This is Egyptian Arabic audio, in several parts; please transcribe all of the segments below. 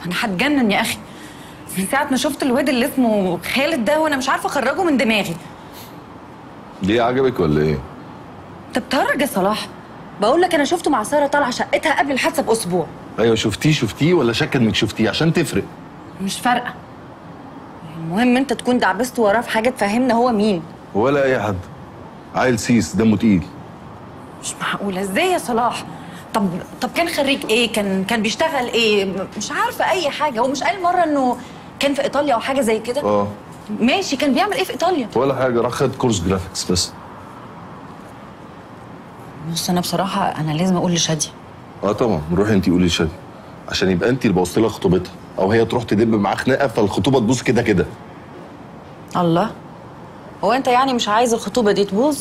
انا هتجنن يا اخي من ساعه ما شفت الواد اللي اسمه خالد ده وانا مش عارفه اخرجه من دماغي ليه عجبك ولا ايه؟ انت بتهرج يا صلاح بقول لك انا شفته مع ساره طالعه شقتها قبل الحادثه باسبوع ايوه شفتيه شفتيه ولا شك انك شفتيه عشان تفرق مش فارقه المهم انت تكون دعبست وراه في حاجه تفهمنا هو مين ولا اي حد عيل سيس دمه تقيل مش معقوله ازاي يا صلاح طب طب كان خريج ايه كان كان بيشتغل ايه م- مش عارفه اي حاجه هو مش قال مره انه كان في ايطاليا او حاجه زي كده اه ماشي كان بيعمل ايه في ايطاليا ولا حاجه راح خد كورس جرافيكس بس بص انا بصراحه انا لازم اقول لشاديه اه طبعا روحي انت قولي لشادي عشان يبقى انت اللي بوظتي لها خطوبتها او هي تروح تدب معاه خناقه فالخطوبه تبوظ كده كده الله هو انت يعني مش عايز الخطوبه دي تبوظ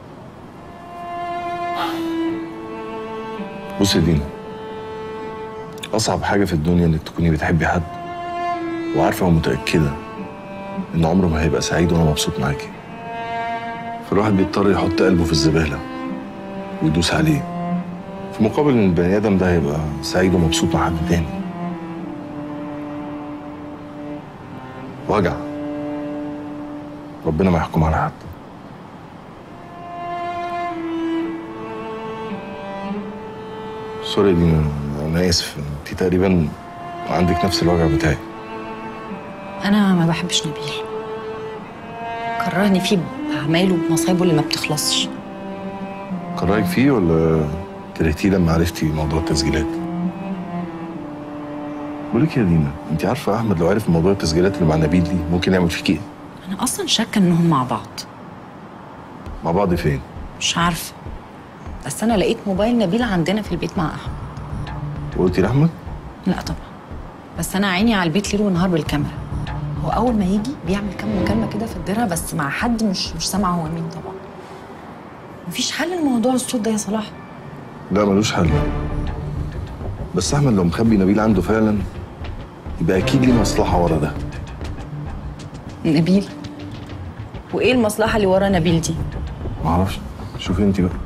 بصي يا دينا اصعب حاجه في الدنيا انك تكوني بتحبي حد وعارفه ومتاكده ان عمره ما هيبقى سعيد وانا مبسوط معاكي فالواحد بيضطر يحط قلبه في الزباله ويدوس عليه في مقابل ان البني ادم ده هيبقى سعيد ومبسوط مع حد تاني وجع ربنا ما يحكم على حد سوري يا دينا انا اسف انت تقريبا عندك نفس الوجع بتاعي انا ما بحبش نبيل كرهني فيه باعماله وبمصايبه اللي ما بتخلصش كان رايك فيه ولا كرهتيه لما عرفتي موضوع التسجيلات؟ بقول لك يا دينا انت عارفه احمد لو عرف موضوع التسجيلات اللي مع نبيل دي ممكن يعمل فيك ايه؟ انا اصلا شاكه انهم مع بعض مع بعض فين؟ مش عارفه بس انا لقيت موبايل نبيل عندنا في البيت مع احمد وقلتي لاحمد؟ لا طبعا بس انا عيني على البيت ليل ونهار بالكاميرا هو اول ما يجي بيعمل كام مكالمه كده في الدره بس مع حد مش مش سامع هو مين طبعا مفيش حل لموضوع الصوت ده يا صلاح لا ملوش حل بس احمد لو مخبي نبيل عنده فعلا يبقى اكيد ليه مصلحه ورا ده نبيل وايه المصلحه اللي ورا نبيل دي معرفش شوفي انت بقى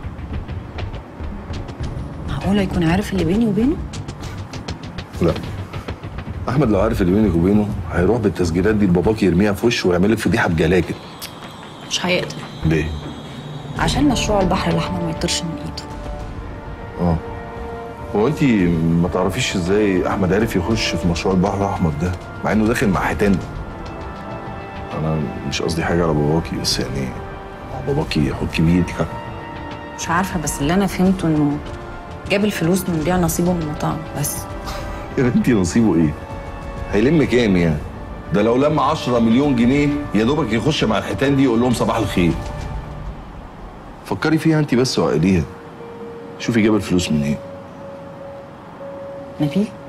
معقوله يكون عارف اللي بيني وبينه لا احمد لو عارف اللي بينك وبينه هيروح بالتسجيلات دي لباباك يرميها في وشه ويعمل لك فضيحه بجلاجل مش هيقدر ليه؟ عشان مشروع البحر الاحمر ما يطيرش من ايده اه هو انت ما تعرفيش ازاي احمد عرف يخش في مشروع البحر الاحمر ده مع انه داخل مع حيتان انا مش قصدي حاجه على باباكي بس يعني هو باباكي اخوك كبير لا مش عارفه بس اللي انا فهمته انه جاب الفلوس من بيع نصيبه من المطاعم بس يا بنتي نصيبه ايه؟ هيلم كام يعني؟ ده لو لم 10 مليون جنيه يا دوبك يخش مع الحيتان دي يقول لهم صباح الخير فكري فيها انت بس وعقليها شوفي جاب الفلوس من ايه نبيل